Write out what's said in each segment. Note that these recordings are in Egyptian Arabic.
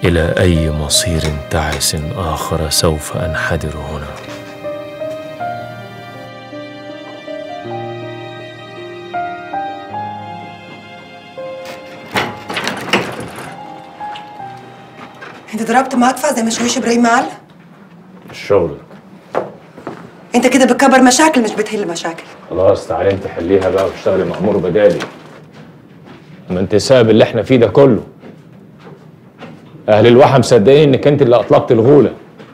إلى أي مصير تعس آخر سوف أنحدر هنا انت ضربت مدفع زي ما شويش ابراهيم قال الشغل انت كده بتكبر مشاكل مش بتحل مشاكل خلاص تعالي انت حليها بقى واشتغلي مأمور بدالي ما انت سبب اللي احنا فيه ده كله اهل الوحى مصدقين انك انت اللي اطلقت الغولة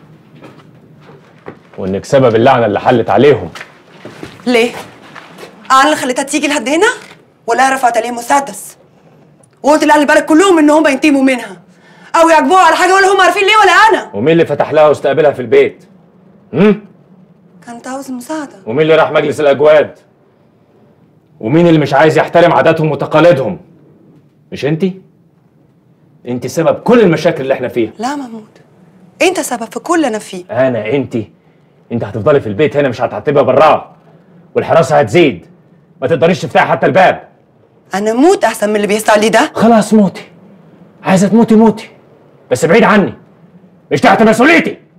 وانك سبب اللعنة اللي حلت عليهم ليه انا اللي خليتها تيجي لحد هنا ولا رفعت عليه مسدس وقلت لاهل البلد كلهم ان هم ينتموا منها او يعجبوها على حاجه ولا هم عارفين ليه ولا انا ومين اللي فتح لها واستقبلها في البيت هم؟ كانت عاوز مساعده ومين اللي راح مجلس الاجواد ومين اللي مش عايز يحترم عاداتهم وتقاليدهم مش انتي انت سبب كل المشاكل اللي احنا فيها لا محمود انت سبب في كل اللي انا فيه انا انتي انت هتفضلي في البيت هنا مش هتعتبها براه والحراسه هتزيد ما تقدريش تفتحي حتى الباب انا موت احسن من اللي بيحصل لي ده خلاص موتي عايزه تموتي موتي بس بعيد عني مش تحت مسؤوليتي